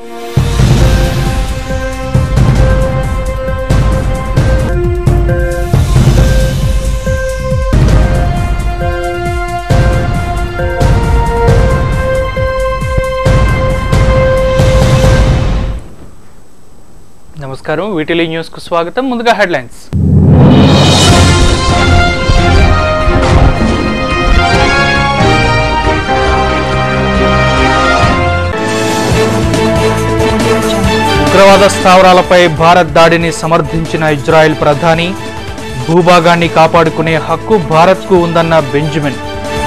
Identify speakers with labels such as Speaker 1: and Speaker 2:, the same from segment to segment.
Speaker 1: నమస్కారం వీటిలీ న్యూస్ కు స్వాగతం ముందుగా హెడ్లైన్స్ ఉగ్రవాద స్థావరాలపై భారత్ దాడిని సమర్థించిన ఇజ్రాయెల్ ప్రధాని భూభాగాన్ని కాపాడుకునే హక్కు భారత్కు ఉందన్న బెంజమిన్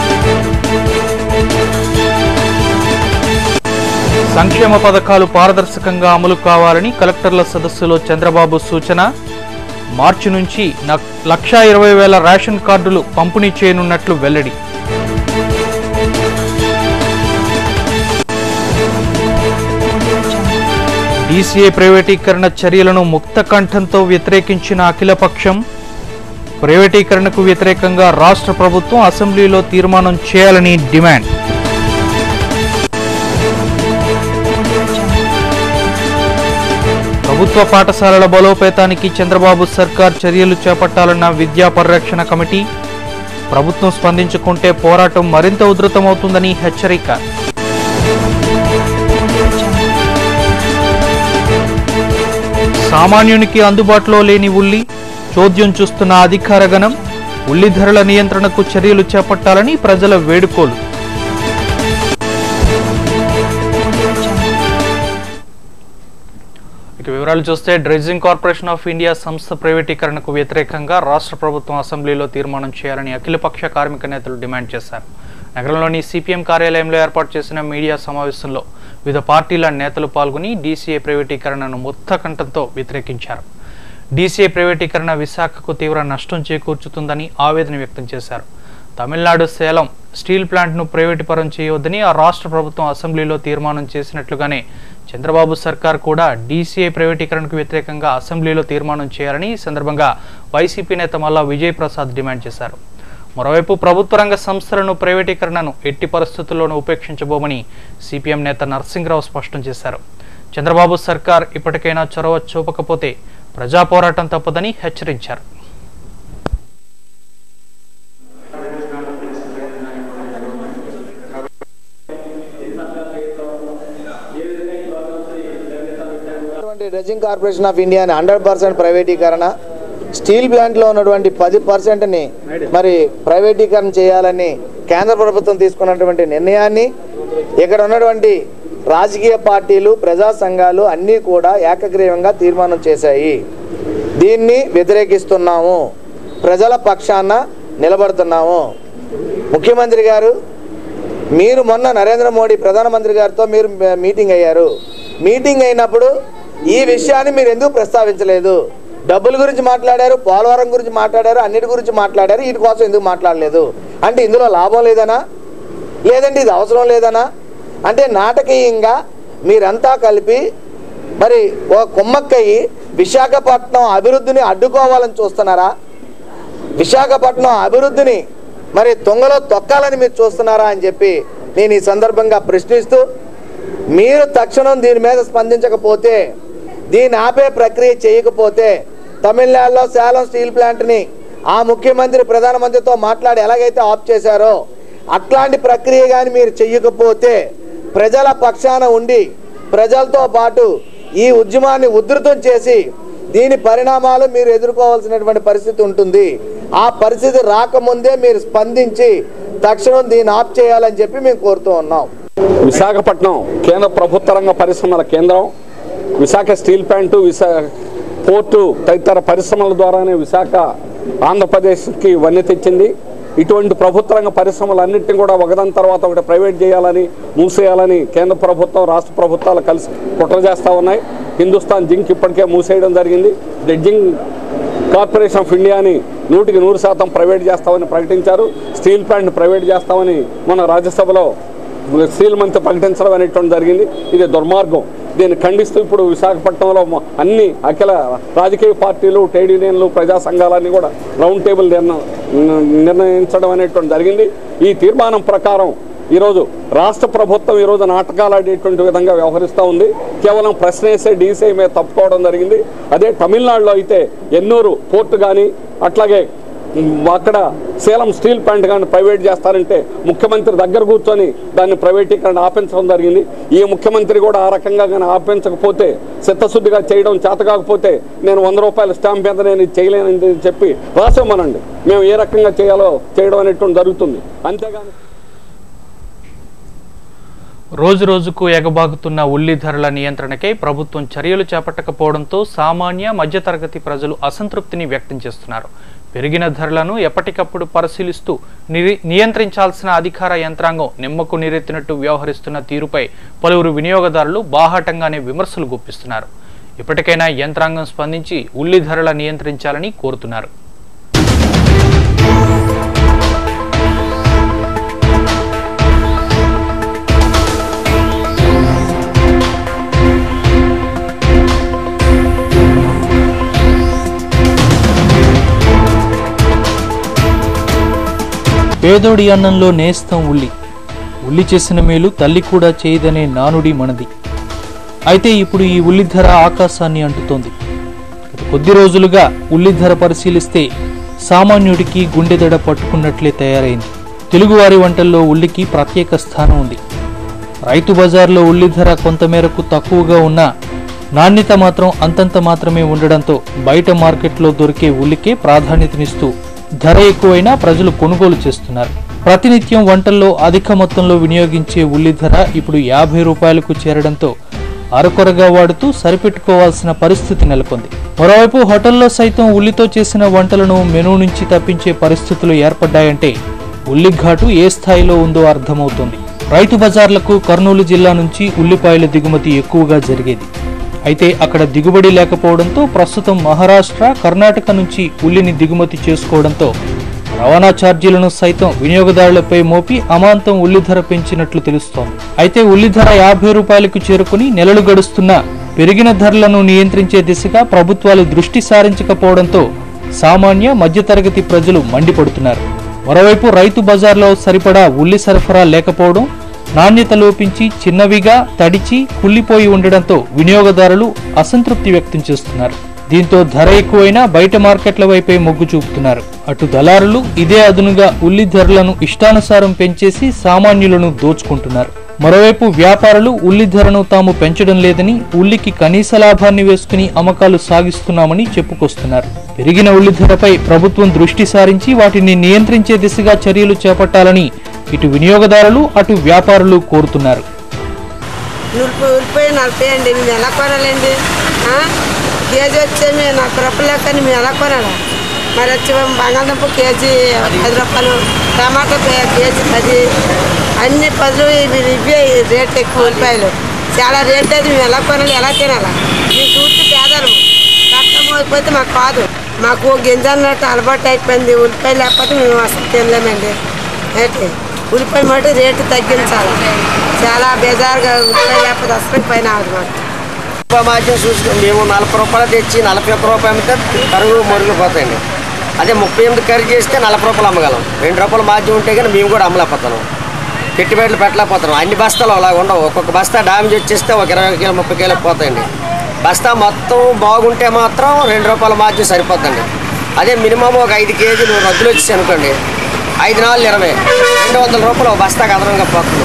Speaker 1: సంక్షేమ పథకాలు పారదర్శకంగా అమలు కావాలని కలెక్టర్ల సదస్సులో చంద్రబాబు సూచన మార్చి నుంచి న- లక్షా ఇరవై వేల రేషన్ కార్డులు పంపిణీ చేయనున్నట్లు వెల్లడి డీసీఏ ప్రైవేటీకరణ చర్యలను ముక్త కంఠంతో వ్యతిరేకించిన అఖిలపక్షం ప్రైవేటీకరణకు వ్యతిరేకంగా రాష్ట్ర ప్రభుత్వం అసెంబ్లీలో తీర్మానం చేయాలని డిమాండ్ ప్రభుత్వ పాఠశాలల బలోపేతానికి చంద్రబాబు సర్కార్ చర్యలు చేపట్టాలన్న విద్యా పరిరక్షణ కమిటీ ప్రభుత్వం స్పందించుకుంటే పోరాటం మరింత ఉధృతమవుతుందని హెచ్చరిక సామాన్యునికి అందుబాటులో లేని ఉల్లి చోద్యం చూస్తున్న అధికార గణం ఉల్లి ధరల నియంత్రణకు చర్యలు చేపట్టాలని ప్రజల వేడుకోలు ఇక వివరాలు చూస్తే డ్రెడ్జింగ్ కార్పొరేషన్ ఆఫ్ ఇండియా సంస్థ ప్రైవేటీకరణకు వ్యతిరేకంగా రాష్ట్ర ప్రభుత్వం అసెంబ్లీలో తీర్మానం చేయాలని అఖిలపక్ష కార్మిక నేతలు డిమాండ్ చేశారు నగరంలోని సిపిఎం కార్యాలయంలో ఏర్పాటు చేసిన మీడియా సమావేశంలో వివిధ పార్టీల నేతలు పాల్గొని డీసీఏ ప్రైవేటీకరణను ముక్తకంఠంతో వ్యతిరేకించారు డీసీఏ ప్రైవేటీకరణ విశాఖకు తీవ్ర నష్టం చేకూర్చుతుందని ఆవేదన వ్యక్తం చేశారు తమిళనాడు సేలం స్టీల్ ప్లాంట్ను ప్రైవేటీకరణ చేయవద్దని ఆ రాష్ట్ర ప్రభుత్వం అసెంబ్లీలో తీర్మానం చేసినట్లుగానే చంద్రబాబు సర్కార్ కూడా డీసీఏ ప్రైవేటీకరణకు వ్యతిరేకంగా అసెంబ్లీలో తీర్మానం చేయాలని ఈ సందర్భంగా వైసీపీ నేత మల్లా విజయ్ ప్రసాద్ డిమాండ్ చేశారు మరోవైపు ప్రభుత్వ రంగ సంస్థలను ప్రైవేటీకరణను ఎట్టి పరిస్థితుల్లోనూ ఉపేక్షించబోమని సిపిఎం నేత నరసింహరావు స్పష్టం చేశారు చంద్రబాబు సర్కార్ ఇప్పటికైనా చొరవ చూపకపోతే ప్రజా పోరాటం తప్పదని హెచ్చరించారు
Speaker 2: ఉన్నటువంటి dredging corporation of India hundred percent ప్రైవేటీకరణ స్టీల్ ప్లాంట్లో ఉన్నటువంటి పది పర్సెంట్ని మరి ప్రైవేటీకరణ చేయాలని కేంద్ర ప్రభుత్వం తీసుకున్నటువంటి నిర్ణయాన్ని ఇక్కడ ఉన్నటువంటి రాజకీయ పార్టీలు ప్రజా సంఘాలు అన్నీ కూడా ఏకగ్రీవంగా తీర్మానం చేశాయి దీన్ని వ్యతిరేకిస్తున్నాము ప్రజల పక్షాన నిలబడుతున్నాము ముఖ్యమంత్రి గారు మీరు మొన్న నరేంద్ర మోడీ ప్రధానమంత్రి గారితో మీరు మీటింగ్ అయ్యారు మీటింగ్ అయినప్పుడు ఈ విషయాన్ని మీరు ఎందుకు ప్రస్తావించలేదు డబ్బుల గురించి మాట్లాడారు పోలవరం గురించి మాట్లాడారు అన్నిటి గురించి మాట్లాడారు వీటి కోసం ఎందుకు మాట్లాడలేదు అంటే ఇందులో లాభం లేదనా లేదంటే ఇది అవసరం లేదనా అంటే నాటకీయంగా మీరంతా కలిపి మరి ఓ కుమ్మక్కయ్యి విశాఖపట్నం అభివృద్ధిని అడ్డుకోవాలని చూస్తున్నారా విశాఖపట్నం అభివృద్ధిని మరి తొంగలో తొక్కాలని మీరు చూస్తున్నారా అని చెప్పి నేను ఈ సందర్భంగా ప్రశ్నిస్తూ మీరు తక్షణం దీని మీద స్పందించకపోతే దీన్ని ఆపే ప్రక్రియ చేయకపోతే తమిళనాడులో సేలం స్టీల్ ప్లాంట్ని ఆ ముఖ్యమంత్రి ప్రధానమంత్రితో మాట్లాడి ఎలాగైతే ఆఫ్ చేశారో అట్లాంటి ప్రక్రియ కానీ మీరు చెయ్యకపోతే ప్రజల పక్షాన ఉండి ప్రజలతో పాటు ఈ ఉద్యమాన్ని ఉధృతం చేసి దీని పరిణామాలు మీరు ఎదుర్కోవాల్సినటువంటి పరిస్థితి ఉంటుంది ఆ పరిస్థితి రాకముందే మీరు స్పందించి తక్షణం దీన్ని ఆఫ్ చేయాలని చెప్పి మేము కోరుతూ ఉన్నాం
Speaker 3: విశాఖపట్నం కేంద్ర ప్రభుత్వ రంగ పరిశ్రమల కేంద్రం Visakha steel plant Visakha port తదితర పరిశ్రమల ద్వారానే విశాఖ ఆంధ్రప్రదేశ్కి వన్నె తెచ్చింది ఇటువంటి ప్రభుత్వ రంగ పరిశ్రమలన్నింటినీ కూడా ఒకదాని తర్వాత ఒకటి ప్రైవేట్ చేయాలని మూసేయాలని కేంద్ర ప్రభుత్వం రాష్ట్ర ప్రభుత్వాలు కలిసి కుట్ర చేస్తూ ఉన్నాయి హిందుస్థాన్ జింక్ ఇప్పటికే మూసేయడం జరిగింది డ్రెడ్జింగ్ కార్పొరేషన్ ఆఫ్ ఇండియాని నూటికి నూరు శాతం ప్రైవేట్ చేస్తామని ప్రకటించారు స్టీల్ ప్లాంట్ ప్రైవేట్ చేస్తామని మన రాజ్యసభలో స్టీల్ మంత్రి ప్రకటించడం అనేటువంటి జరిగింది ఇది దుర్మార్గం దీన్ని ఖండిస్తూ ఇప్పుడు విశాఖపట్నంలో మొ- అన్ని అఖిల రాజకీయ పార్టీలు ట్రేడ్ యూనియన్లు ప్రజా సంఘాలన్నీ కూడా రౌండ్ టేబుల్ నిర్ణ నిర్ణయించడం అనేటువంటి జరిగింది ఈ తీర్మానం ప్రకారం ఈరోజు రాష్ట్ర ప్రభుత్వం ఈరోజు నాటకాలు ఆడేటువంటి విధంగా వ్యవహరిస్తూ ఉంది కేవలం ప్రశ్న వేసే డీసీ మీద తప్పుకోవడం జరిగింది అదే తమిళనాడులో అయితే ఎన్నూరు పోర్టు కానీ అట్లాగే ఉమ్, అక్కడ సేలం స్టీల్ ప్లాంట్ కానీ ప్రైవేట్ చేస్తారంటే ముఖ్యమంత్రి దగ్గర కూర్చొని దాన్ని ప్రైవేటీకరణ ఆపించడం జరిగింది ఈ ముఖ్యమంత్రి కూడా ఆ రకంగా కానీ ఆపించకపోతే చిత్తశుద్ధిగా చేయడం చేత కాకపోతే నేను వంద రూపాయల స్టాంప్ మీద నేను ఇది చేయలేనని చెప్పి రాసేమనండి మేము ఏ రకంగా చేయాలో చేయడం అనేటువంటి జరుగుతుంది అంతేగాని
Speaker 1: రోజు రోజుకు ఎగబాగుతున్న ఉల్లి ధరల నియంత్రణకై ప్రభుత్వం చర్యలు చేపట్టకపోవడంతో సామాన్య మధ్యతరగతి ప్రజలు అసంతృప్తిని వ్యక్తం చేస్తున్నారు పెరిగిన ధరలను ఎప్పటికప్పుడు పరిశీలిస్తూ నిరి- నియంత్రించాల్సిన అధికార యంత్రాంగం నిమ్మకు నీరెత్తినట్టు వ్యవహరిస్తున్న తీరుపై పలువురు వినియోగదారులు బాహాటంగానే విమర్శలు గుప్పిస్తున్నారు ఇప్పటికైనా యంత్రాంగం స్పందించి ఉల్లి ధరల నియంత్రించాలని కోరుతున్నారు పేదోడి అన్నంలో నేస్తం ఉల్లి ఉల్లి చేసిన మేలు తల్లి కూడా చేయదనే నానుడి మనది అయితే ఇప్పుడు ఈ ఉల్లి ధర ఆకాశాన్ని అంటుతోంది గత కొద్ది రోజులుగా ఉల్లి ధర పరిశీలిస్తే సామాన్యుడికి గుండెదడ పట్టుకున్నట్లే తయారైంది తెలుగువారి వంటల్లో ఉల్లికి ప్రత్యేక స్థానం ఉంది రైతు బజార్లో ఉల్లి ధర కొంతమేరకు తక్కువగా ఉన్నా నాణ్యత మాత్రం అంతంత మాత్రమే ఉండడంతో బయట మార్కెట్లో దొరికే ఉల్లికే ప్రాధాన్యతనిస్తూ ధర ఎక్కువైనా ప్రజలు కొనుగోలు చేస్తున్నారు ప్రతినిత్యం వంటల్లో అధిక మొత్తంలో వినియోగించే ఉల్లి ధర ఇప్పుడు యాభై రూపాయలకు చేరడంతో అరకొరగా వాడుతూ సరిపెట్టుకోవాల్సిన పరిస్థితి నెలకొంది మరోవైపు హోటల్లో సైతం ఉల్లితో చేసిన వంటలను మెనూ నుంచి తప్పించే పరిస్థితులు ఏర్పడ్డాయంటే ఉల్లిఘాటు ఏ స్థాయిలో ఉందో అర్థమవుతోంది రైతు బజార్లకు కర్నూలు జిల్లా నుంచి ఉల్లిపాయల దిగుమతి ఎక్కువగా జరిగేది అయితే అక్కడ దిగుబడి లేకపోవడంతో ప్రస్తుతం మహారాష్ట్ర కర్ణాటక నుంచి ఉల్లిని దిగుమతి చేసుకోవడంతో రవాణా ఛార్జీలను సైతం వినియోగదారులపై మోపి అమాంతం ఉల్లి ధర పెంచినట్లు తెలుస్తోంది అయితే ఉల్లి ధర యాభై రూపాయలకు చేరుకుని నెలలు గడుస్తున్నా పెరిగిన ధరలను నియంత్రించే దిశగా ప్రభుత్వాలు దృష్టి సారించకపోవడంతో సామాన్య మధ్యతరగతి ప్రజలు మండిపడుతున్నారు మరోవైపు రైతు బజార్లో సరిపడా ఉల్లి సరఫరా లేకపోవడం నాణ్యత లోపించి చిన్నవిగా తడిచి కుళ్ళిపోయి ఉండడంతో వినియోగదారులు అసంతృప్తి వ్యక్తం చేస్తున్నారు దీంతో ధర ఎక్కువైనా బయట మార్కెట్ల వైపే మొగ్గు చూపుతున్నారు అటు దళారులు ఇదే అదునుగా ఉల్లి ధరలను ఇష్టానుసారం పెంచేసి సామాన్యులను దోచుకుంటున్నారు మరోవైపు వ్యాపారులు ఉల్లి ధరను తాము పెంచడం లేదని ఉల్లికి కనీస లాభాన్ని వేసుకుని అమ్మకాలు సాగిస్తున్నామని చెప్పుకొస్తున్నారు పెరిగిన ఉల్లి ధరపై ప్రభుత్వం దృష్టి సారించి వాటిని నియంత్రించే దిశగా చర్యలు చేపట్టాలని ఇటు వినియోగదారులు అటు వ్యాపారులు కోరుతున్నారు
Speaker 4: ఉల్లిపాయ ఉల్లిపాయ నలభై అండి మేము ఎలా కొనాలండి ఆ? కేజీ వచ్చే మేము నలభై రూపాయలు లెక్కని మేము ఎలా కొనాలా మరి వచ్చి బంగాళదుంప కేజీ పది రూపాయలు టమాటా కే- కేజీ పది అన్ని పదులు ఇవి ఇవే రేట్ ఎక్కువ ఉల్లిపాయలు చాలా రేట్ అది మేము ఎలా కొనాలి ఎలా తినాలా మేము చూస్తే పేదలు కష్టం అయిపోతే మాకు కాదు మాకు గింజన్నట్టు అలవాటు అయిపోయింది ఉల్లిపాయ లేకపోతే మేము అసలు తినలేమండి ఏంటి ఉల్లిపాయ మాట రేటు తగ్గించాలి చాలా బేజారుగా ఉల్లిపాయ లేకపోతే అసలు పైన ఆగదు మాకు
Speaker 5: రూపాయి మార్జిన్ చూసుకుని మేము నలభై రూపాయలు తెచ్చి నలభై ఒక్క రూపాయలు అమ్మితే కరువు మురిగిపోతాయండి అదే ముప్పై ఎనిమిది కర్రీ చేస్తే నలభై రూపాయలు అమ్మగలం రెండు రూపాయలు మార్జిన్ ఉంటే కానీ మేము కూడా అమ్మలేకపోతున్నాం పెట్టుబడులు పెట్టలేకపోతున్నాం అన్ని బస్తాలు అలా ఉండవు ఒక్కొక్క బస్తా డామేజ్ వచ్చేస్తే ఒక ఇరవై కిలో ముప్పై కిలో పోతాయండి బస్తా మొత్తం బాగుంటే మాత్రం రెండు రూపాయల మార్జిన్ సరిపోతుందండి అదే మినిమం ఒక ఐదు కేజీలు రద్దులు వచ్చేసి అనుకోండి ఐదు నాలుగు ఇరవై రెండు వందల రూపాయలు ఒక బస్తాకి అదనంగా పోతుంది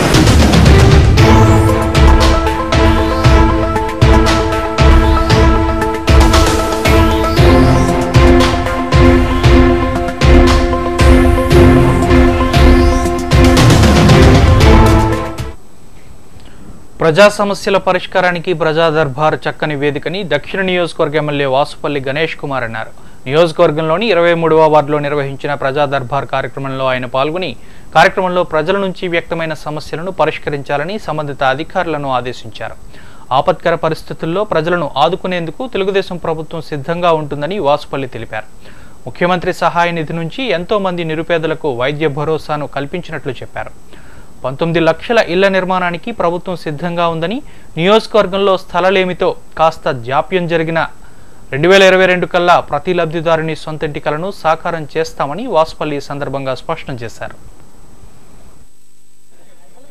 Speaker 1: ప్రజా సమస్యల పరిష్కారానికి ప్రజా దర్బార్ చక్కని వేదికని దక్షిణ నియోజకవర్గ ఎమ్మెల్యే వాసుపల్లి గణేష్ కుమార్ అన్నారు నియోజకవర్గంలోని ఇరవై మూడవ వార్డులో నిర్వహించిన ప్రజా దర్బార్ కార్యక్రమంలో ఆయన పాల్గొని కార్యక్రమంలో ప్రజల నుంచి వ్యక్తమైన సమస్యలను పరిష్కరించాలని సంబంధిత అధికారులను ఆదేశించారు ఆపత్కర పరిస్థితుల్లో ప్రజలను ఆదుకునేందుకు తెలుగుదేశం ప్రభుత్వం సిద్ధంగా ఉంటుందని వాసుపల్లి తెలిపారు ముఖ్యమంత్రి సహాయ నిధి నుంచి ఎంతో మంది నిరుపేదలకు వైద్య భరోసాను కల్పించినట్లు చెప్పారు పంతొమ్మిది లక్షల ఇళ్ల నిర్మాణానికి ప్రభుత్వం సిద్ధంగా ఉందని నియోజకవర్గంలో స్థలలేమితో కాస్త జాప్యం జరిగిన రెండు వేల ఇరవై రెండు కల్లా ప్రతి లబ్ధిదారుని సొంతింటి కలను సాకారం చేస్తామని వాసుపల్లి ఈ సందర్భంగా స్పష్టం చేశారు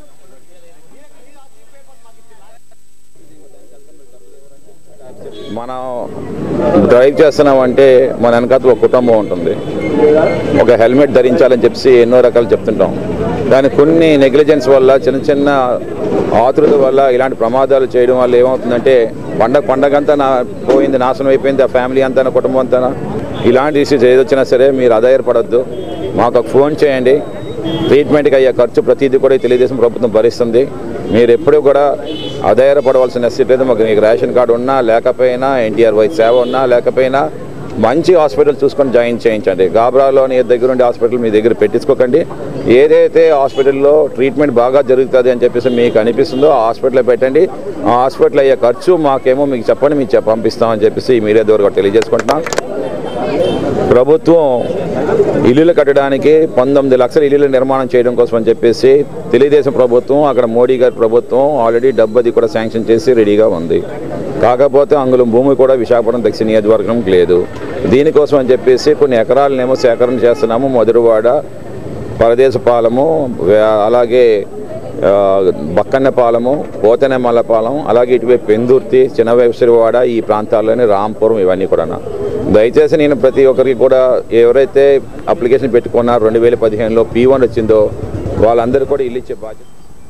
Speaker 6: మనం డ్రైవ్ చేస్తున్నామంటే మన వెనకాల ఒక కుటుంబం ఉంటుంది ఒక హెల్మెట్ ధరించాలని చెప్పి ఎన్నో రకాలు చెప్తుంటాం కానీ కొన్ని నెగ్లిజెన్స్ వల్ల చిన్న చిన్న ఆతురత వల్ల ఇలాంటి ప్రమాదాలు చేయడం వల్ల ఏమవుతుందంటే పండగ పండగ అంతా నా పోయింది నాశనం అయిపోయింది ఆ ఫ్యామిలీ అంతా నా కుటుంబం అంతా ఇలాంటి ఇష్యూస్ ఏదొచ్చినా సరే మీరు అధైర్యపడద్దు మాకు ఒక ఫోన్ చేయండి ట్రీట్మెంట్కి అయ్యే ఖర్చు ప్రతిదీ కూడా ఈ తెలుగుదేశం ప్రభుత్వం భరిస్తుంది మీరు ఎప్పుడూ కూడా అధైర్యపడవలసిన నెసిటీ లేదు మాకు మీకు రేషన్ కార్డు ఉన్నా లేకపోయినా ఎన్టీఆర్ వై సేవ ఉన్నా లేకపోయినా మంచి హాస్పిటల్ చూసుకొని జాయిన్ చేయించండి గాబ్రాలోని దగ్గర ఉండే హాస్పిటల్ మీ దగ్గర పెట్టించుకోకండి ఏదైతే హాస్పిటల్లో ట్రీట్మెంట్ బాగా జరుగుతుంది అని చెప్పేసి మీకు అనిపిస్తుందో ఆ హాస్పిటల్లో పెట్టండి ఆ హాస్పిటల్ అయ్యే ఖర్చు మాకేమో మీకు చెప్పండి మీకు చెప్ప- పంపిస్తామని చెప్పేసి ఈ మీడియా ద్వారా కూడా తెలియజేసుకుంటున్నాం ప్రభుత్వం ఇల్లులు కట్టడానికి పంతొమ్మిది లక్షల ఇల్లుల నిర్మాణం చేయడం కోసం అని చెప్పేసి తెలుగుదేశం ప్రభుత్వం అక్కడ మోడీ గారి ప్రభుత్వం ఆల్రెడీ డబ్బది కూడా శాంక్షన్ చేసి రెడీగా ఉంది కాకపోతే అంగుళం భూమి కూడా విశాఖపట్నం దక్షిణ నియోజకవర్గంకి లేదు దీనికోసం అని చెప్పేసి కొన్ని ఎకరాలనేమో సేకరణ చేస్తున్నాము మధురవాడ పరదేశపాలెము వే- అలాగే ఆ, బక్కన్నపాలెము పోతనెమ్మలపాలెం అలాగే ఇటువైపు పెందుర్తి చిన్నవేశ్వరివాడ ఈ ప్రాంతాల్లోని రాంపురం ఇవన్నీ కూడా దయచేసి నేను ప్రతి ఒక్కరికి కూడా ఎవరైతే అప్లికేషన్ పెట్టుకున్నారో రెండు వేల పదిహేనులో పీ వన్ వచ్చిందో వాళ్ళందరూ కూడా ఇల్లు ఇచ్చే బాధ్యత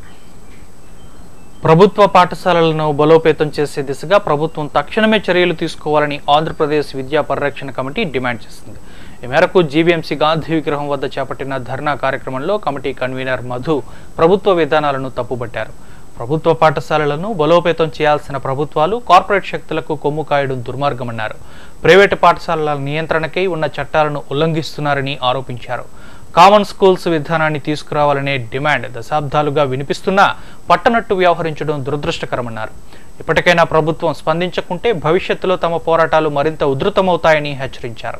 Speaker 1: ప్రభుత్వ పాఠశాలలను బలోపేతం చేసే దిశగా ప్రభుత్వం తక్షణమే చర్యలు తీసుకోవాలని ఆంధ్రప్రదేశ్ విద్యా పరిరక్షణ కమిటీ డిమాండ్ చేసింది ఈ మేరకు జీవీఎంసీ గాంధీ విగ్రహం వద్ద చేపట్టిన ధర్నా కార్యక్రమంలో కమిటీ కన్వీనర్ మధు ప్రభుత్వ విధానాలను తప్పుబట్టారు ప్రభుత్వ పాఠశాలలను బలోపేతం చేయాల్సిన ప్రభుత్వాలు కార్పొరేట్ శక్తులకు కొమ్ము కాయడం దుర్మార్గమన్నారు ప్రైవేటు పాఠశాలల నియంత్రణకై ఉన్న చట్టాలను ఉల్లంఘిస్తున్నారని ఆరోపించారు కామన్ స్కూల్స్ విధానాన్ని తీసుకురావాలనే డిమాండ్ దశాబ్దాలుగా వినిపిస్తున్నా పట్టనట్టు వ్యవహరించడం దురదృష్టకరమన్నారు ఇప్పటికైనా ప్రభుత్వం స్పందించకుంటే భవిష్యత్తులో తమ పోరాటాలు మరింత ఉధృతమవుతాయని హెచ్చరించారు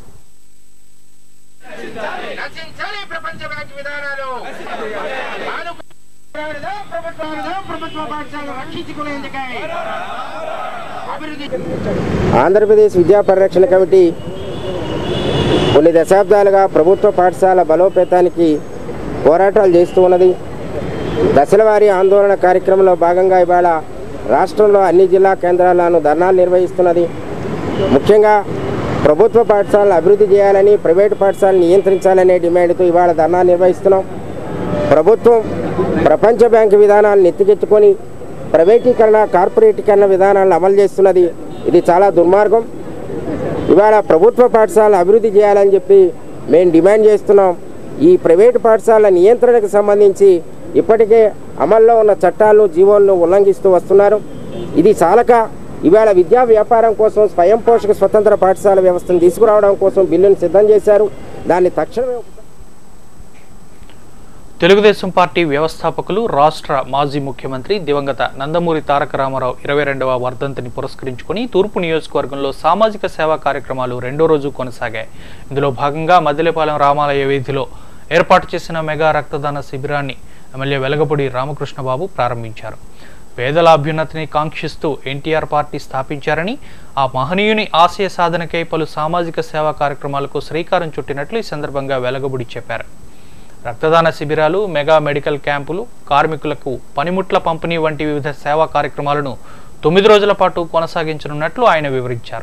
Speaker 7: నశించాలి ప్రపంచ బ్యాంక్ విధానాలు మానవ ప్రభుత్వాలు ప్రభుత్వ పాఠశాలను రక్షించుకునేందుకై అభివృద్ధి
Speaker 8: ఆంధ్రప్రదేశ్ విద్యా పరిరక్షణ కమిటీ కొన్ని దశాబ్దాలుగా ప్రభుత్వ పాఠశాల బలోపేతానికి పోరాటాలు చేస్తూ ఉన్నది దశలవారీ ఆందోళన కార్యక్రమంలో భాగంగా ఇవాళ రాష్ట్రంలో అన్ని జిల్లా కేంద్రాలను ధర్నాలు నిర్వహిస్తున్నది ముఖ్యంగా ప్రభుత్వ పాఠశాలను అభివృద్ధి చేయాలని ప్రైవేటు పాఠశాలను నియంత్రించాలనే డిమాండ్తో ఇవాళ ధర్నా నిర్వహిస్తున్నాం ప్రభుత్వం ప్రపంచ బ్యాంకు విధానాలను ఎత్తికెత్తుకొని ప్రైవేటీకరణ కార్పొరేటీకరణ విధానాలను అమలు చేస్తున్నది ఇది చాలా దుర్మార్గం ఇవాళ ప్రభుత్వ పాఠశాలను అభివృద్ధి చేయాలని చెప్పి మేము డిమాండ్ చేస్తున్నాం ఈ ప్రైవేటు పాఠశాలల నియంత్రణకు సంబంధించి ఇప్పటికే అమల్లో ఉన్న చట్టాలను జీవోలను ఉల్లంఘిస్తూ వస్తున్నారు ఇది చాలక ఇవాళ విద్యా వ్యాపారం కోసం స్వయం పోషక స్వతంత్ర పాఠశాల వ్యవస్థను తీసుకురావడం కోసం బిల్లును సిద్ధం చేశారు దాన్ని తక్షణమే
Speaker 1: తెలుగుదేశం పార్టీ వ్యవస్థాపకులు రాష్ట్ర మాజీ ముఖ్యమంత్రి దివంగత నందమూరి తారక రామారావు ఇరవై రెండవ వర్ధంతిని పురస్కరించుకుని తూర్పు నియోజకవర్గంలో సామాజిక సేవా కార్యక్రమాలు రెండో రోజు కొనసాగాయి ఇందులో భాగంగా మదిలేపాలెం రామాలయ వీధిలో ఏర్పాటు చేసిన మెగా రక్తదాన శిబిరాన్ని ఎమ్మెల్యే వెలగపూడి రామకృష్ణబాబు ప్రారంభించారు పేదల అభ్యున్నతిని కాంక్షిస్తూ ఎన్టీఆర్ పార్టీ స్థాపించారని ఆ మహనీయుని ఆశయ సాధనకై పలు సామాజిక సేవా కార్యక్రమాలకు శ్రీకారం చుట్టినట్లు ఈ సందర్భంగా వెలగబుడి చెప్పారు రక్తదాన శిబిరాలు మెగా మెడికల్ క్యాంపులు కార్మికులకు పనిముట్ల పంపిణీ వంటి వివిధ సేవా కార్యక్రమాలను తొమ్మిది రోజుల పాటు కొనసాగించనున్నట్లు ఆయన వివరించారు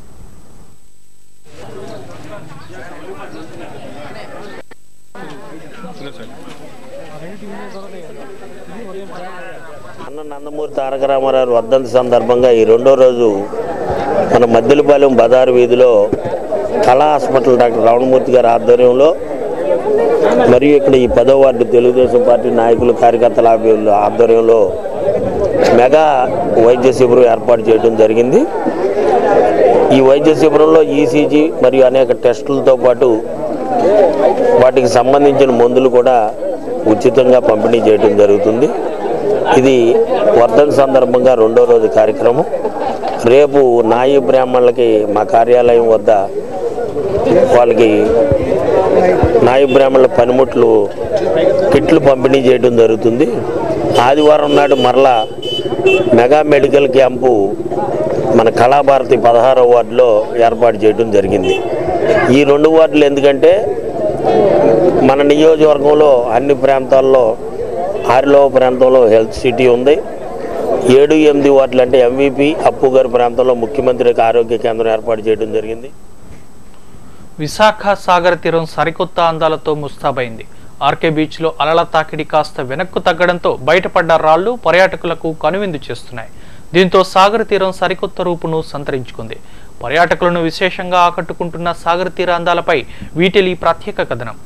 Speaker 9: అన్న నందమూరి తారక రామారావు వర్ధంతి సందర్భంగా ఈ రెండో రోజు మన మద్దెలపాలెం బదారు వీధిలో కళా హాస్పిటల్ డాక్టర్ రావణమూర్తి గారి ఆధ్వర్యంలో మరియు ఇక్కడ ఈ పదో వార్డు తెలుగుదేశం పార్టీ నాయకులు కార్యకర్తల ఆధ్వర్యంలో- ఆధ్వర్యంలో మెగా వైద్య శిబిరం ఏర్పాటు చేయడం జరిగింది ఈ వైద్య శిబిరంలో ఈసీజీ మరియు అనేక టెస్టులతో పాటు వాటికి సంబంధించిన మందులు కూడా ఉచితంగా పంపిణీ చేయడం జరుగుతుంది ఇది వర్ధన్ సందర్భంగా రెండో రోజు కార్యక్రమం రేపు నాయి బ్రాహ్మణులకి మా కార్యాలయం వద్ద వాళ్ళకి నాయి బ్రాహ్మణుల పనిముట్లు కిట్లు పంపిణీ చేయడం జరుగుతుంది ఆదివారం నాడు మరలా మెగా మెడికల్ క్యాంపు మన కళాభారతి పదహారో వార్డులో ఏర్పాటు చేయడం జరిగింది ఈ రెండు వార్డులు ఎందుకంటే మన నియోజకవర్గంలో అన్ని ప్రాంతాల్లో ఆరిలో ప్రాంతంలో హెల్త్ సిటీ ఉంది ఏడు ఎనిమిది వార్డులు అంటే ఎంవిపి అప్పు గారి ప్రాంతంలో ముఖ్యమంత్రికి ఆరోగ్య కేంద్రం ఏర్పాటు చేయడం జరిగింది
Speaker 1: విశాఖ సాగర్ తీరం సరికొత్త అందాలతో ముస్తాబైంది ఆర్కే బీచ్లో అలల తాకిడి కాస్త వెనక్కు తగ్గడంతో బయటపడ్డ రాళ్లు పర్యాటకులకు కనువిందు చేస్తున్నాయి దీంతో సాగర్ తీరం సరికొత్త రూపును సంతరించుకుంది పర్యాటకులను విశేషంగా ఆకట్టుకుంటున్న సాగర్ తీర అందాలపై వీటిలి ప్రత్యేక కథనం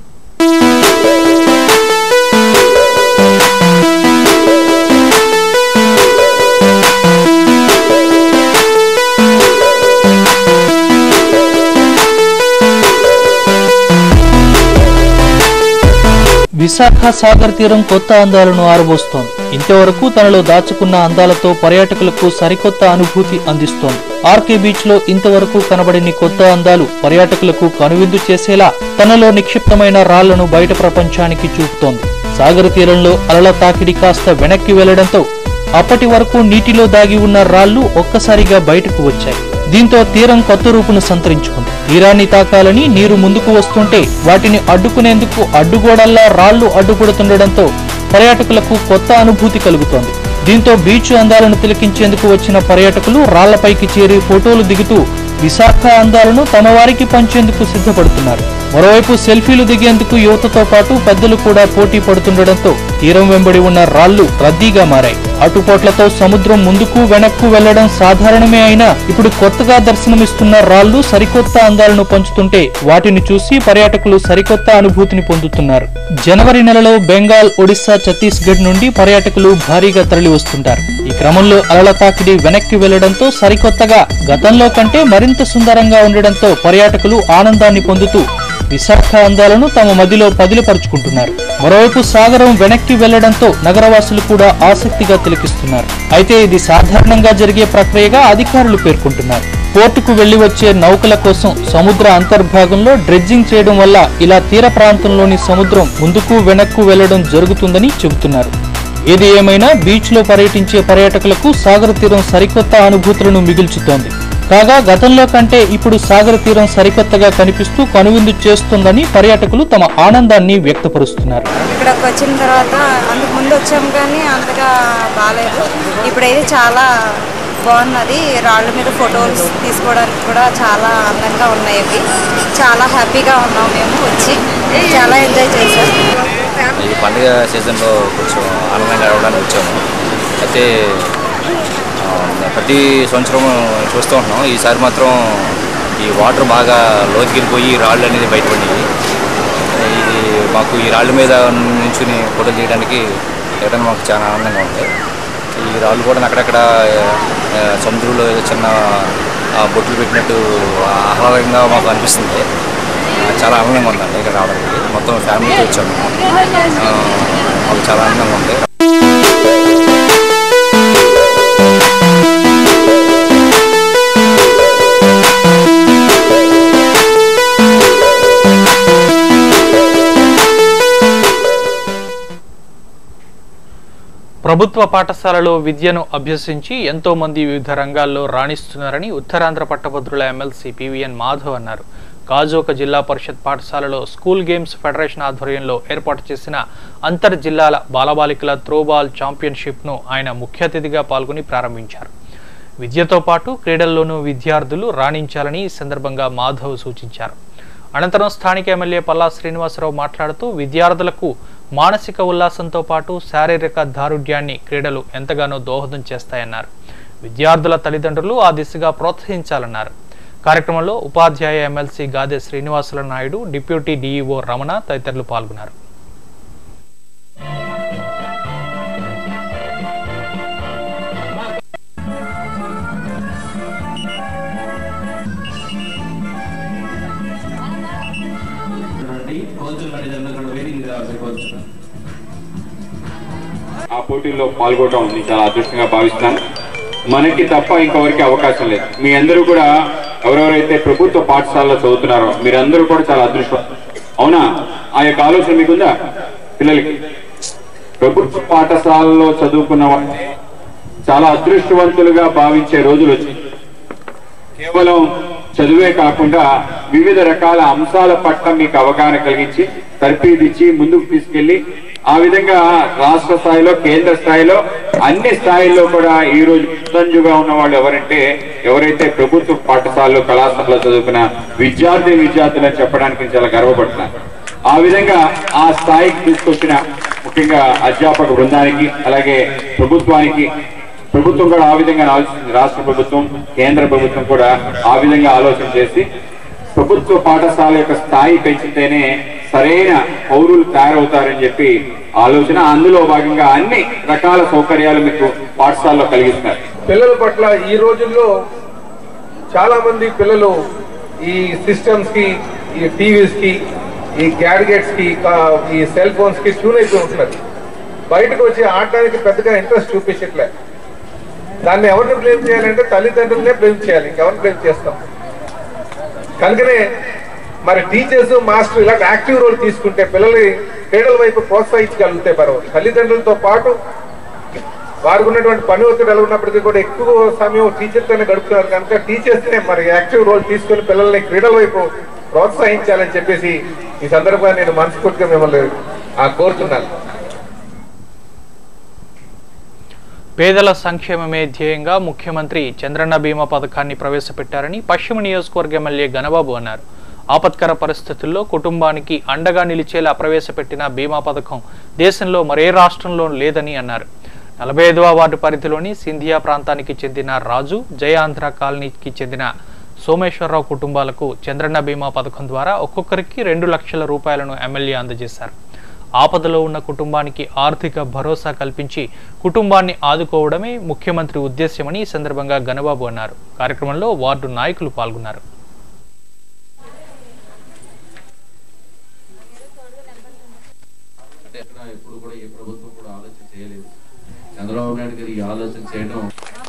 Speaker 1: విశాఖ సాగర్ తీరం కొత్త అందాలను ఆరబోస్తోంది ఇంతవరకు తనలో దాచుకున్న అందాలతో పర్యాటకులకు సరికొత్త అనుభూతి అందిస్తోంది ఆర్కే బీచ్ లో ఇంతవరకు కనబడిని కొత్త అందాలు పర్యాటకులకు కనువిందు చేసేలా తనలో నిక్షిప్తమైన రాళ్లను బయట ప్రపంచానికి చూపుతోంది సాగర్ తీరంలో అలల తాకిడి కాస్త వెనక్కి వెళ్లడంతో అప్పటి వరకు నీటిలో దాగి ఉన్న రాళ్లు ఒక్కసారిగా బయటకు వచ్చాయి దీంతో తీరం కొత్త రూపును సంతరించుకుంది తీరాన్ని తాకాలని నీరు ముందుకు వస్తుంటే వాటిని అడ్డుకునేందుకు అడ్డుగోడల్లా రాళ్లు అడ్డుపడుతుండటంతో పర్యాటకులకు కొత్త అనుభూతి కలుగుతోంది దీంతో బీచ్ అందాలను తిలకించేందుకు వచ్చిన పర్యాటకులు రాళ్లపైకి చేరి ఫోటోలు దిగుతూ విశాఖ అందాలను తమ వారికి పంచేందుకు సిద్ధపడుతున్నారు మరోవైపు సెల్ఫీలు దిగేందుకు యువతతో పాటు పెద్దలు కూడా పోటీ పడుతుండటంతో తీరం వెంబడి ఉన్న రాళ్లు రద్దీగా మారాయి అటుపోట్లతో సముద్రం ముందుకు వెనక్కు వెళ్లడం సాధారణమే అయినా ఇప్పుడు కొత్తగా దర్శనమిస్తున్న రాళ్లు సరికొత్త అందాలను పంచుతుంటే వాటిని చూసి పర్యాటకులు సరికొత్త అనుభూతిని పొందుతున్నారు జనవరి నెలలో బెంగాల్ ఒడిశా ఛత్తీస్గఢ్ నుండి పర్యాటకులు భారీగా తరలి వస్తుంటారు ఈ క్రమంలో అలల తాకిడి వెనక్కి వెళ్లడంతో సరికొత్తగా గతంలో కంటే మరింత సుందరంగా ఉండడంతో పర్యాటకులు ఆనందాన్ని పొందుతూ విశాఖ అందాలను తమ మదిలో పదిలపరుచుకుంటున్నారు మరోవైపు సాగరం వెనక్కి వెళ్లడంతో నగరవాసులు కూడా ఆసక్తిగా తిలకిస్తున్నారు అయితే ఇది సాధారణంగా జరిగే ప్రక్రియగా అధికారులు పేర్కొంటున్నారు పోర్టుకు వెళ్లి వచ్చే నౌకల కోసం సముద్ర అంతర్భాగంలో డ్రెడ్జింగ్ చేయడం వల్ల ఇలా తీర ప్రాంతంలోని సముద్రం ముందుకు వెనక్కు వెళ్లడం జరుగుతుందని చెబుతున్నారు ఏది ఏమైనా బీచ్ లో పర్యటించే పర్యాటకులకు సాగర తీరం సరికొత్త అనుభూతులను మిగిల్చుతోంది కాగా గతంలో కంటే ఇప్పుడు సాగర తీరం సరికొత్తగా కనిపిస్తూ కనువిందు చేస్తుందని పర్యాటకులు తమ ఆనందాన్ని వ్యక్తపరుస్తున్నారు
Speaker 10: ఇక్కడికి వచ్చిన తర్వాత అందుకు ముందు వచ్చాం కానీ అంతగా బాగాలేదు ఇప్పుడైతే చాలా బాగున్నది రాళ్ళ మీద ఫొటోస్ తీసుకోవడానికి కూడా చాలా అందంగా ఉన్నాయి అవి చాలా హ్యాపీగా ఉన్నాం మేము వచ్చి చాలా ఎంజాయ్ చేసాం
Speaker 11: ఈ పండుగ సీజన్లో కొంచెం ఆనందంగా గడవడానికి వచ్చాము అయితే ఆ, ప్రతి సంవత్సరం చూస్తూ ఉంటున్నాం ఈసారి మాత్రం ఈ వాటర్ బాగా లోతుకెళ్ళిపోయి రాళ్ళు అనేది బయటపడినాయి ఇది మాకు ఈ రాళ్ళ మీద నుంచుని ఫోటోలు తీయడానికి తీయడానికి మాకు చాలా ఆనందంగా ఉంది ఈ రాళ్ళు కూడా అక్కడక్కడ ఆ, సముద్రంలో ఏదో చిన్న ఆ, బొట్లు పెట్టినట్టు ఆహ్లాదంగా మాకు అనిపిస్తుంది ఆ, చాలా ఆనందంగా ఉందండి ఇక్కడ రావడానికి మొత్తం ఫ్యామిలీతో వచ్చాము ఆ, మాకు చాలా ఆనందంగా ఉంది
Speaker 1: ప్రభుత్వ పాఠశాలలో విద్యను అభ్యసించి ఎంతో మంది వివిధ రంగాల్లో రాణిస్తున్నారని ఉత్తరాంధ్ర పట్టభద్రుల ఎమ్మెల్సీ పివిఎన్ మాధవ్ అన్నారు గాజోక జిల్లా పరిషత్ పాఠశాలలో స్కూల్ గేమ్స్ ఫెడరేషన్ ఆధ్వర్యంలో ఏర్పాటు చేసిన అంతర్ జిల్లాల బాలబాలికల త్రోబాల్ ఛాంపియన్షిప్ను ఆయన ముఖ్య అతిథిగా పాల్గొని ప్రారంభించారు విద్యతో పాటు క్రీడల్లోనూ విద్యార్థులు రాణించాలని ఈ సందర్భంగా మాధవ్ సూచించారు అనంతరం స్థానిక ఎమ్మెల్యే పల్లా శ్రీనివాసరావు మాట్లాడుతూ విద్యార్థులకు మానసిక ఉల్లాసంతో పాటు శారీరక దారుఢ్యాన్ని క్రీడలు ఎంతగానో దోహదం చేస్తాయన్నారు విద్యార్థుల తల్లిదండ్రులు ఆ దిశగా ప్రోత్సహించాలన్నారు కార్యక్రమంలో ఉపాధ్యాయ ఎమ్మెల్సీ గాదె శ్రీనివాసుల నాయుడు డిప్యూటీ డీఈఓ రమణ తదితరులు పాల్గొన్నారు
Speaker 12: ఆ పోటీల్లో పాల్గొనడం నేను చాలా అదృష్టంగా భావిస్తున్నాను మనకి తప్ప ఇంకెవరికి అవకాశం లేదు మీ అందరూ కూడా ఎవరెవరైతే ప్రభుత్వ పాఠశాలలో చదువుతున్నారో మీరందరూ కూడా చాలా అదృష్టం అవునా ఆ యొక్క ఆలోచన మీకుందా పిల్లలకి ప్రభుత్వ పాఠశాలలో చదువుకున్న వాళ్ళని చాలా అదృష్టవంతులుగా భావించే రోజులు వచ్చాయి కేవలం చదువే కాకుండా వివిధ రకాల అంశాల పట్ల మీకు అవగాహన కలిగించి తర్ఫీదిచ్చి ముందుకు తీసుకెళ్లి ఆ విధంగా రాష్ట్ర స్థాయిలో కేంద్ర స్థాయిలో అన్ని స్థాయిల్లో కూడా ఈ రోజు ముందంజుగా ఉన్న వాళ్ళు ఎవరంటే ఎవరైతే ప్రభుత్వ పాఠశాలలో కళాశాలలో చదువుకున్న విద్యార్థి విద్యార్థులని చెప్పడానికి నేను చాలా గర్వపడుతున్నాను ఆ విధంగా ఆ స్థాయికి తీసుకొచ్చిన ముఖ్యంగా అధ్యాపక బృందానికి అలాగే ప్రభుత్వానికి ప్రభుత్వం కూడా ఆ విధంగా ఆలోచించింది రాష్ట్ర ప్రభుత్వం కేంద్ర ప్రభుత్వం కూడా ఆ విధంగా ఆలోచన చేసి ప్రభుత్వ పాఠశాల యొక్క స్థాయి పెంచితేనే సరైన పౌరులు తయారవుతారని చెప్పి ఆలోచన అందులో భాగంగా అన్ని రకాల సౌకర్యాలు మీకు పాఠశాలలో కలిగిస్తున్నారు
Speaker 13: పిల్లల పట్ల ఈ రోజుల్లో చాలా మంది పిల్లలు ఈ సిస్టమ్స్ కి ఈ టీవీస్ కి ఈ గ్యాడ్గెట్స్ కి కా- ఈ సెల్ ఫోన్స్ కి ట్యూన్ అయిపోయి ఉంటున్నారు బయటకు వచ్చి ఆడడానికి పెద్దగా ఇంట్రెస్ట్ చూపించట్లే దాన్ని ఎవరిని బ్లేమ్ చేయాలంటే తల్లిదండ్రులనే బ్లేమ్ చేయాలి ఇంకెవరిని బ్లేమ్ చేస్తాం కనుకనే మరి టీచర్స్ మాస్టర్ ఇలాంటి యాక్టివ్ రోల్ తీసుకుంటే పిల్లల్ని క్రీడల వైపు ప్రోత్సహించగలిగితే పర్వాలేదు తల్లిదండ్రులతో పాటు వారికి ఉన్నటువంటి పని ఒత్తిడి ఎలా ఉన్నప్పటికీ కూడా ఎక్కువ సమయం టీచర్తోనే గడుపుతున్నారు కనుక టీచర్స్నే మరి యాక్టివ్ రోల్ తీసుకొని పిల్లల్ని క్రీడల వైపు ప్రోత్సహించాలని చెప్పేసి ఈ సందర్భంగా నేను మనస్ఫూర్తిగా మిమ్మల్ని ఆ కోరుతున్నాను
Speaker 1: పేదల సంక్షేమమే ధ్యేయంగా ముఖ్యమంత్రి చంద్రన్న బీమా పథకాన్ని ప్రవేశపెట్టారని పశ్చిమ నియోజకవర్గ ఎమ్మెల్యే గణబాబు అన్నారు ఆపత్కర పరిస్థితుల్లో కుటుంబానికి అండగా నిలిచేలా ప్రవేశపెట్టిన బీమా పథకం దేశంలో మరే రాష్ట్రంలో లేదని అన్నారు నలభై ఐదవ వార్డు పరిధిలోని సింధియా ప్రాంతానికి చెందిన రాజు జయాంధ్ర కాలనీకి చెందిన సోమేశ్వరరావు కుటుంబాలకు చంద్రన్న బీమా పథకం ద్వారా ఒక్కొక్కరికి రెండు లక్షల రూపాయలను ఎమ్మెల్యే అందజేశారు ఆపదలో ఉన్న కుటుంబానికి ఆర్థిక భరోసా కల్పించి కుటుంబాన్ని ఆదుకోవడమే ముఖ్యమంత్రి ఉద్దేశ్యమని ఈ సందర్భంగా గణబాబు అన్నారు కార్యక్రమంలో వార్డు నాయకులు పాల్గొన్నారు
Speaker 14: అంటే ఎక్కడ ఎప్పుడు కూడా ఏ ప్రభుత్వం కూడా ఆలోచన చేయలేదు చంద్రబాబు నాయుడు గారు ఈ ఆలోచన చేయడం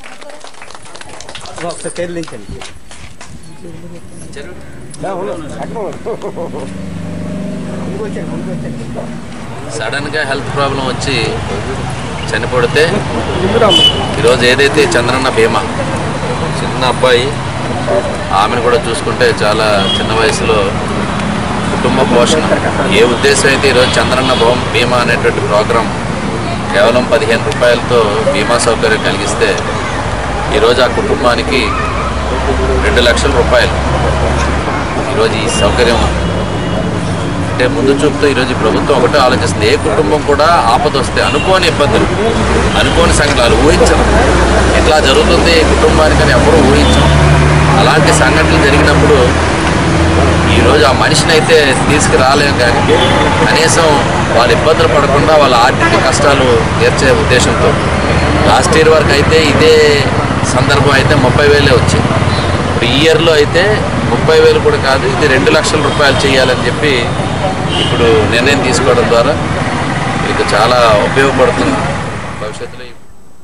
Speaker 14: సడన్ గా హెల్త్ ప్రాబ్లం వచ్చి చనిపడితే ఈరోజు ఏదైతే చంద్రన్న బీమా చిన్న అబ్బాయి ఆమెను కూడా చూసుకుంటే చాలా చిన్న వయసులో కుటుంబ పోషణ ఏ ఉద్దేశం అయితే ఈరోజు చంద్రన్న భూమ్ బీమా అనేటువంటి ప్రోగ్రాం కేవలం పదిహేను రూపాయలతో బీమా సౌకర్యం కలిగిస్తే ఈరోజు ఆ కుటుంబానికి రెండు లక్షల రూపాయలు ఈరోజు ఈ సౌకర్యం అంటే ముందు చూపుతో ఈరోజు ఈ ప్రభుత్వం ఒకటే ఆలోచిస్తుంది ఏ కుటుంబం కూడా ఆపద వస్తే అనుకోని ఇబ్బందులు అనుకోని సంఘటనలు ఊహించరు ఇట్లా జరుగుతుంది ఈ కుటుంబానికని ఎవరూ ఊహించం అలాంటి సంఘటనలు జరిగినప్పుడు ఈరోజు ఆ మనిషిని అయితే తీసుకురాలేం కానీ కనీసం వాళ్ళ ఇబ్బందులు పడకుండా వాళ్ళ ఆర్థిక కష్టాలు తీర్చే ఉద్దేశంతో లాస్ట్ ఇయర్ వరకు అయితే ఇదే సందర్భం అయితే ముప్పై వేలే వచ్చాయి ఇప్పుడు ఈ ఇయర్లో అయితే ముప్పై వేలు కూడా కాదు ఇది రెండు లక్షల రూపాయలు చేయాలని చెప్పి ఇప్పుడు నిర్ణయం తీసుకోవడం ద్వారా ఇది చాలా ఉపయోగపడుతుంది భవిష్యత్తులో ఈ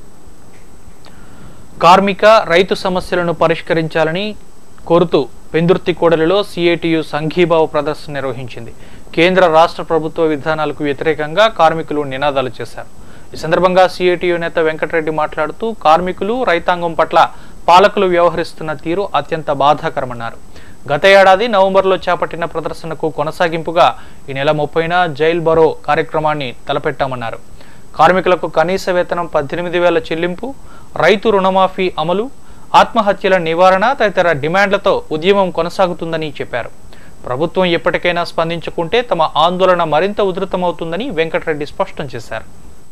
Speaker 1: కార్మిక రైతు సమస్యలను పరిష్కరించాలని కోరుతూ పెందుర్తి కూడలిలో సిఐటియు సంఘీభావ ప్రదర్శన నిర్వహించింది కేంద్ర రాష్ట్ర ప్రభుత్వ విధానాలకు వ్యతిరేకంగా కార్మికులు నినాదాలు చేశారు ఈ సందర్భంగా సిఐటియు నేత వెంకటరెడ్డి మాట్లాడుతూ కార్మికులు రైతాంగం పట్ల పాలకులు వ్యవహరిస్తున్న తీరు అత్యంత బాధాకరమన్నారు గత ఏడాది నవంబర్లో చేపట్టిన ప్రదర్శనకు కొనసాగింపుగా ఈ నెల ముప్పైన జైల్ బరో కార్యక్రమాన్ని తలపెట్టామన్నారు కార్మికులకు కనీస వేతనం పద్దెనిమిది వేల చెల్లింపు రైతు రుణమాఫీ అమలు ఆత్మహత్యల నివారణ తదితర డిమాండ్లతో ఉద్యమం కొనసాగుతుందని చెప్పారు ప్రభుత్వం ఎప్పటికైనా స్పందించుకుంటే తమ ఆందోళన మరింత ఉధృతమవుతుందని వెంకటరెడ్డి స్పష్టం చేశారు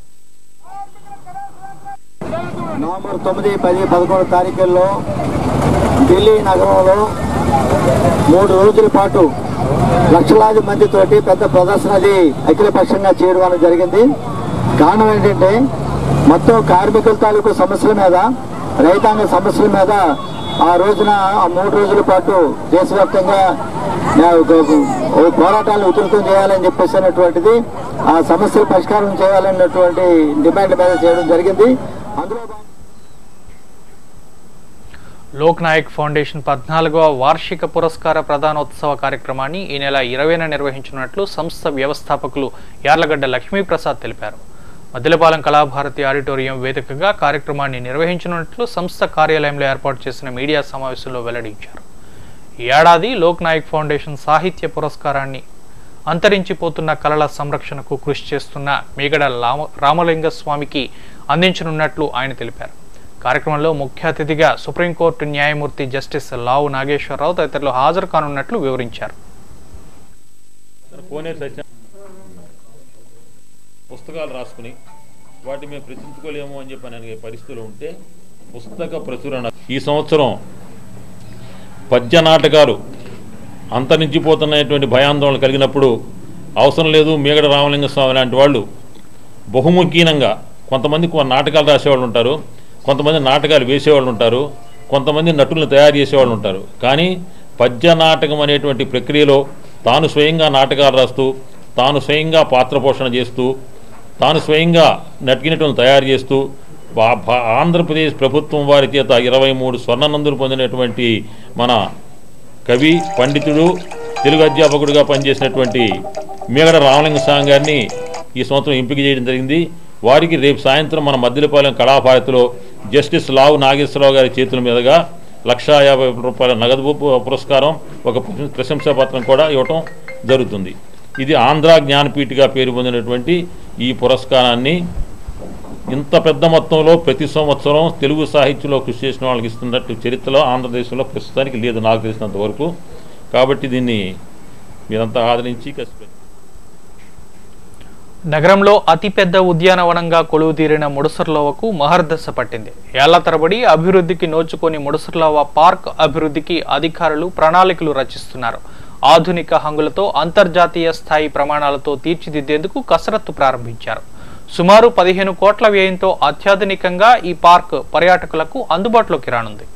Speaker 15: నవంబర్ తొమ్మిది పది పదకొండు తారీఖుల్లో ఢిల్లీ నగరంలో మూడు రోజుల పాటు లక్షలాది మందితోటి పెద్ద ప్రదర్శన అది అఖిలపక్షంగా చేయడం అనేది జరిగింది కారణం ఏంటంటే మొత్తం కార్మికుల తాలూకు సమస్యల మీద రైతాంగ సమస్యల మీద ఆ రోజున ఆ మూడు రోజుల పాటు దేశవ్యాప్తంగా ఆ, ఒక- ఒక పోరాటాలు ఉధృతం చేయాలని చెప్పేసి అనేటువంటిది ఆ సమస్యల పరిష్కారం చేయాలన్నటువంటి డిమాండ్ మీద చేయడం జరిగింది అందులో
Speaker 1: లోక్ నాయక్ ఫౌండేషన్ పద్నాలుగవ వార్షిక పురస్కార ప్రధానోత్సవ కార్యక్రమాన్ని ఈ నెల ఇరవైన నిర్వహించనున్నట్లు సంస్థ వ్యవస్థాపకులు యార్లగడ్డ లక్ష్మీప్రసాద్ తెలిపారు మద్దిలపాలెం కళాభారతి ఆడిటోరియం వేదికగా కార్యక్రమాన్ని నిర్వహించనున్నట్లు సంస్థ కార్యాలయంలో ఏర్పాటు చేసిన మీడియా సమావేశంలో వెల్లడించారు ఈ ఏడాది లోక్ నాయక్ ఫౌండేషన్ సాహిత్య పురస్కారాన్ని అంతరించిపోతున్న కళల సంరక్షణకు కృషి చేస్తున్న మీగడ రామ రామలింగ స్వామికి అందించనున్నట్లు ఆయన తెలిపారు కార్యక్రమంలో ముఖ్య అతిథిగా సుప్రీంకోర్టు న్యాయమూర్తి జస్టిస్ లావు నాగేశ్వరరావు తదితరులు హాజరు కానున్నట్లు వివరించారు
Speaker 16: కోనేరు సత్య పుస్తకాలు రాసుకుని వాటి మేము ప్రచురించుకోలేము అని చెప్పి అనే పరిస్థితులు ఉంటే పుస్తక ప్రచురణ ఈ సంవత్సరం పద్య నాటకాలు అంతరించిపోతున్నటువంటి భయాందోళన కలిగినప్పుడు అవసరం లేదు మీగడ రామలింగ స్వామి లాంటి వాళ్ళు బహుముఖీనంగా కొంతమంది కొ- నాటకాలు రాసేవాళ్ళు ఉంటారు కొంతమంది నాటకాలు వేసేవాళ్ళు ఉంటారు కొంతమంది నటులను తయారు చేసేవాళ్ళు ఉంటారు కానీ పద్య నాటకం అనేటువంటి ప్రక్రియలో తాను స్వయంగా నాటకాలు రాస్తూ తాను స్వయంగా పాత్ర పోషణ చేస్తూ తాను స్వయంగా నటినటువంటి తయారు చేస్తూ భా- భా- ఆంధ్రప్రదేశ్ ప్రభుత్వం వారి చేత ఇరవై మూడు స్వర్ణనందులు పొందినటువంటి మన కవి పండితుడు తెలుగు అధ్యాపకుడిగా పనిచేసినటువంటి మీగడ రామలింగ స్వామి గారిని ఈ సంవత్సరం ఎంపిక చేయడం జరిగింది వారికి రేపు సాయంత్రం మన మద్దిలపాలెం కళాభారతిలో జస్టిస్ లావు నాగేశ్వరరావు గారి చేతుల మీదుగా లక్షా యాభై రూపాయల నగదు పు- పురస్కారం ఒక ప్రశం- ప్రశంసా పత్రం కూడా ఇవ్వటం జరుగుతుంది ఇది ఆంధ్ర జ్ఞానపీఠగా పేరు పొందినటువంటి ఈ పురస్కారాన్ని ఇంత పెద్ద మొత్తంలో ప్రతి సంవత్సరం తెలుగు సాహిత్యంలో కృషి చేసిన వాళ్ళకి ఇస్తున్నట్టు చరిత్రలో ఆంధ్రదేశంలో ప్రస్తుతానికి లేదు నాకు తెలిసినంత వరకు కాబట్టి దీన్ని మీరంతా ఆదరించి కష్టపడి
Speaker 1: నగరంలో అతిపెద్ద ఉద్యానవనంగా కొలువుతీరిన ముడసర్లోవకు మహర్దశ పట్టింది ఏళ్ల తరబడి అభివృద్ధికి నోచుకొని ముడసర్లోవ పార్క్ అభివృద్ధికి అధికారులు ప్రణాళికలు రచిస్తున్నారు ఆధునిక హంగులతో అంతర్జాతీయ స్థాయి ప్రమాణాలతో తీర్చిదిద్దేందుకు కసరత్తు ప్రారంభించారు సుమారు పదిహేను కోట్ల వ్యయంతో అత్యాధునికంగా ఈ పార్క్ పర్యాటకులకు అందుబాటులోకి రానుంది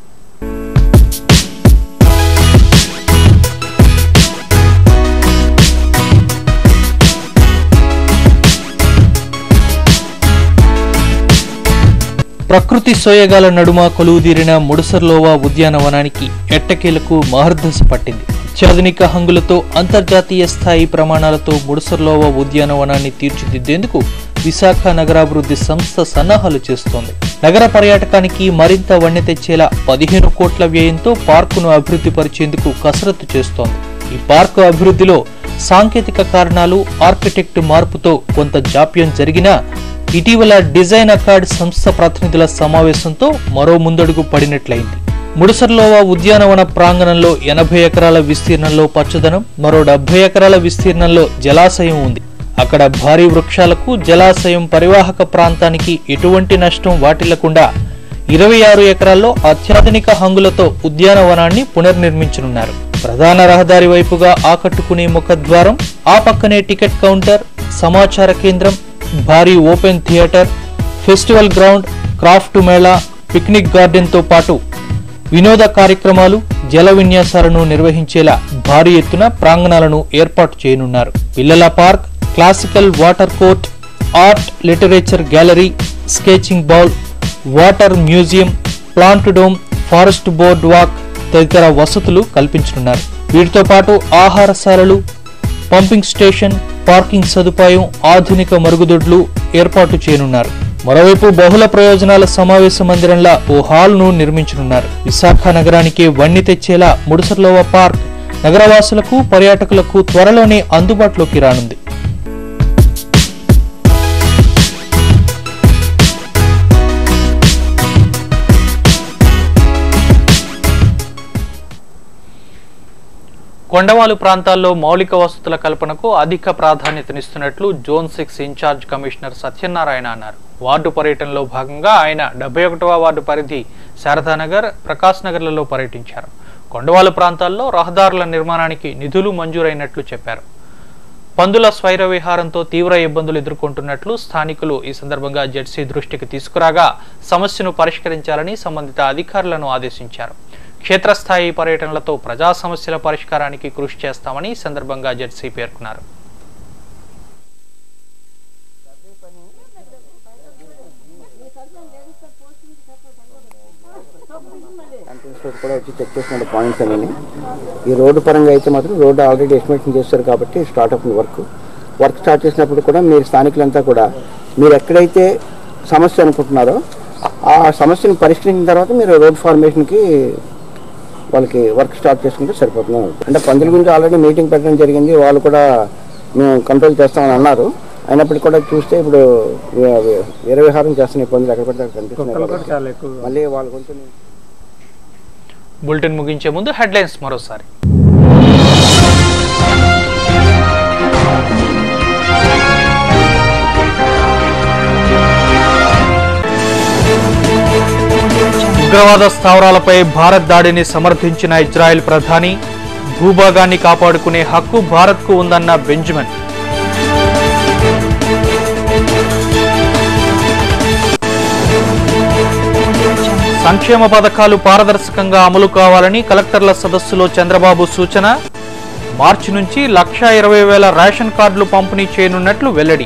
Speaker 1: ప్రకృతి సోయగాల నడుమ కొలువుదీరిన ముడసర్లోవా ఉద్యానవనానికి ఎట్టకేలకు మహర్దశ పట్టింది అత్యాధునిక హంగులతో అంతర్జాతీయ స్థాయి ప్రమాణాలతో ముడసర్లోవా ఉద్యానవనాన్ని తీర్చిదిద్దేందుకు విశాఖ నగరాభివృద్ధి సంస్థ సన్నాహాలు చేస్తోంది నగర పర్యాటకానికి మరింత వన్నె తెచ్చేలా పదిహేను కోట్ల వ్యయంతో పార్కును అభివృద్ధి పరిచేందుకు కసరత్తు చేస్తోంది ఈ పార్కు అభివృద్ధిలో సాంకేతిక కారణాలు ఆర్కిటెక్ట్ మార్పుతో కొంత జాప్యం జరిగినా ఇటీవల డిజైన్ అకార్డ్ సంస్థ ప్రతినిధుల సమావేశంతో మరో ముందడుగు పడినట్లయింది ముడసర్లోవా ఉద్యానవన ప్రాంగణంలో ఎనభై ఎకరాల విస్తీర్ణంలో పచ్చదనం మరో డెబ్బై ఎకరాల విస్తీర్ణంలో జలాశయం ఉంది అక్కడ భారీ వృక్షాలకు జలాశయం పరివాహక ప్రాంతానికి ఎటువంటి నష్టం వాటిల్లకుండా ఇరవై ఆరు ఎకరాల్లో అత్యాధునిక హంగులతో ఉద్యానవనాన్ని పునర్నిర్మించనున్నారు ప్రధాన రహదారి వైపుగా ఆకట్టుకునే ముఖద్వారం ఆ పక్కనే టికెట్ కౌంటర్ సమాచార కేంద్రం భారీ open theatre festival ground craft mela picnic గార్డెన్తో పాటు వినోద కార్యక్రమాలు జల విన్యాసాలను నిర్వహించేలా భారీ ఎత్తున ప్రాంగణాలను ఏర్పాటు చేయనున్నారు పిల్లల park classical water court art literature gallery sketching bowl water museum plant dome forest board walk తదితర వసతులు కల్పించనున్నారు వీటితో పాటు ఆహారశాలలు పంపింగ్ స్టేషన్ పార్కింగ్ సదుపాయం ఆధునిక మరుగుదొడ్లు ఏర్పాటు చేయనున్నారు మరోవైపు బహుళ ప్రయోజనాల సమావేశ మందిరంలా ఓ హాల్ను నిర్మించనున్నారు విశాఖ నగరానికి వన్నె తెచ్చేలా ముడసర్లోవ పార్క్ నగరవాసులకు పర్యాటకులకు త్వరలోనే అందుబాటులోకి రానుంది కొండవాలు ప్రాంతాల్లో మౌలిక వసతుల కల్పనకు అధిక ప్రాధాన్యతనిస్తున్నట్లు zone six in-charge commissioner Satyanarayana అన్నారు వార్డు పర్యటనలో భాగంగా ఆయన డెబ్బై ఒకటవ వార్డు పరిధి శారదానగర్ ప్రకాశ్ నగర్లలో పర్యటించారు కొండవాలు ప్రాంతాల్లో రహదారుల నిర్మాణానికి నిధులు మంజూరైనట్లు చెప్పారు పందుల స్వైర విహారంతో తీవ్ర ఇబ్బందులు ఎదుర్కొంటున్నట్లు స్థానికులు ఈ సందర్భంగా జెడ్సీ దృష్టికి తీసుకురాగా సమస్యను పరిష్కరించాలని సంబంధిత అధికారులను ఆదేశించారు క్షేత్రస్థాయి పర్యటనలతో ప్రజా సమస్యల పరిష్కారానికి కృషి చేస్తామని ఈ సందర్భంగా జెడ్సీ పేర్కొన్నారు
Speaker 17: ఇన్స్టిట్యూట్ కూడా వచ్చి చెక్ చేసిన పాయింట్స్ అనేవి ఈ రోడ్డు పరంగా అయితే మాత్రం రోడ్డు ఆల్రెడీ ఎస్టిమేషన్ చేస్తారు కాబట్టి స్టార్ట్ అవుతుంది వర్క్ వర్క్ స్టార్ట్ చేసినప్పుడు కూడా మీరు స్థానికులంతా కూడా మీరు ఎక్కడైతే సమస్య అనుకుంటున్నారో ఆ సమస్యను పరిష్కరించిన తర్వాత మీరు రోడ్ ఫార్మేషన్కి వాళ్ళకి వర్క్ స్టార్ట్ చేసుకుంటే సరిపోతుంది అంటే పందుల గురించి ఆల్రెడీ మీటింగ్ పెట్టడం జరిగింది వాళ్ళు కూడా మేము కంట్రోల్ చేస్తామని అన్నారు అయినప్పటికీ కూడా చూస్తే ఇప్పుడు వే- వే- వేరే విహారం చేస్తున్న ఇబ్బందులు ఎక్కడ పడితే అక్కడ కనిపిస్తున్నాయి కాబట్టి మళ్ళీ వాళ్ళు కొంచెం
Speaker 1: బులెటిన్ ముగించే ముందు హెడ్లైన్స్ మరోసారి ఉగ్రవాద స్థావరాలపై భారత్ దాడిని సమర్థించిన ఇజ్రాయెల్ ప్రధాని భూభాగాన్ని కాపాడుకునే హక్కు భారత్కు ఉందన్న బెంజమిన్ సంక్షేమ పథకాలు పారదర్శకంగా అమలు కావాలని కలెక్టర్ల సదస్సులో చంద్రబాబు సూచన మార్చి నుంచి లక్ష ఇరవై వేల రేషన్ కార్డులు పంపిణీ చేయనున్నట్లు వెల్లడి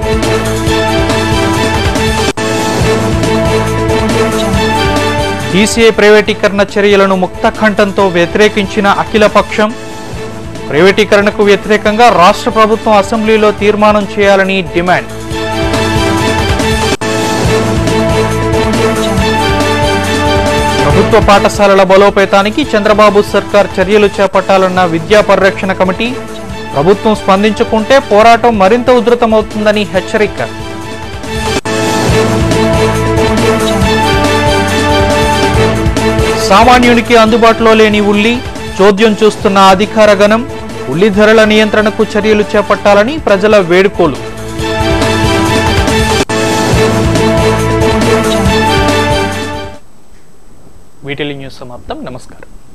Speaker 1: డీసీఐ ప్రైవేటీకరణ చర్యలను ముక్త కంఠంతో వ్యతిరేకించిన అఖిలపక్షం ప్రైవేటీకరణకు వ్యతిరేకంగా రాష్ట్ర ప్రభుత్వం అసెంబ్లీలో తీర్మానం చేయాలని డిమాండ్ ప్రభుత్వ పాఠశాలల బలోపేతానికి చంద్రబాబు సర్కార్ చర్యలు చేపట్టాలన్న విద్యా పరిరక్షణ కమిటీ ప్రభుత్వం స్పందించుకుంటే పోరాటం మరింత ఉధృతమవుతుందని హెచ్చరిక సామాన్యునికి అందుబాటులో లేని ఉల్లి చోద్యం చూస్తున్న అధికార గణం ఉల్లి ధరల నియంత్రణకు చర్యలు చేపట్టాలని ప్రజల వేడుకోలు వీటిలి న్యూస్ సమాప్తం నమస్కారం